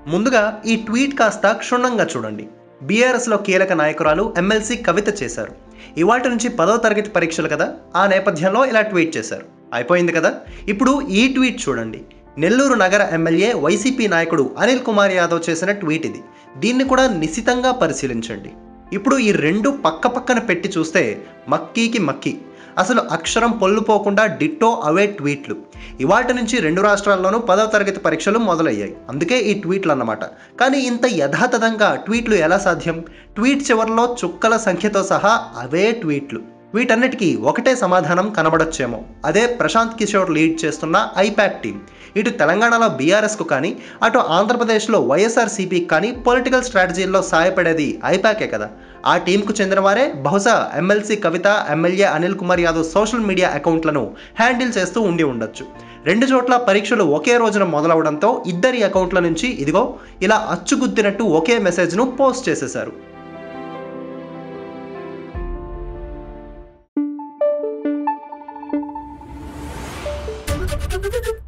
ముందుగా ఈ ట్వీట్ కాస్త క్షుణ్ణంగా చూడండి బీఆర్ఎస్లో కీలక నాయకురాలు ఎమ్మెల్సీ కవిత చేశారు ఇవాటి నుంచి పదో తరగతి పరీక్షలు కదా ఆ నేపథ్యంలో ఇలా ట్వీట్ చేశారు అయిపోయింది కదా ఇప్పుడు ఈ ట్వీట్ చూడండి నెల్లూరు నగర ఎమ్మెల్యే వైసీపీ నాయకుడు అనిల్ కుమార్ యాదవ్ చేసిన ట్వీట్ ఇది దీన్ని కూడా నిశితంగా పరిశీలించండి ఇప్పుడు ఈ రెండు పక్క పక్కన పెట్టి చూస్తే మక్కీకి మక్కీ అసలు అక్షరం పొల్లుపోకుండా డిట్టో అవే ట్వీట్లు ఇవాటి నుంచి రెండు రాష్ట్రాల్లోనూ పదవ తరగతి పరీక్షలు మొదలయ్యాయి అందుకే ఈ ట్వీట్లు అన్నమాట కానీ ఇంత యథాతథంగా ట్వీట్లు ఎలా సాధ్యం ట్వీట్ చివరిలో చుక్కల సంఖ్యతో సహా అవే ట్వీట్లు వీటన్నిటికీ ఒకటే సమాధానం కనబడొచ్చేమో అదే ప్రశాంత్ కిషోర్ లీడ్ చేస్తున్న ఐపాక్ టీం ఇటు తెలంగాణలో బీఆర్ఎస్కు కానీ అటు ఆంధ్రప్రదేశ్లో వైఎస్ఆర్సీపీకి కానీ పొలిటికల్ స్ట్రాటజీల్లో సాయపడేది ఐపాకే కదా ఆ టీంకు చెందిన వారే బహుశా MLC Kavitha MLA Anil Kumar Yadav social media అకౌంట్లను హ్యాండిల్ చేస్తూ ఉండి ఉండొచ్చు రెండు చోట్ల పరీక్షలు ఒకే రోజున మొదలవడంతో ఇద్దరి అకౌంట్ల నుంచి ఇదిగో ఇలా అచ్చుగుద్దినట్టు ఒకే మెసేజ్ను పోస్ట్ చేసేశారు Thank you.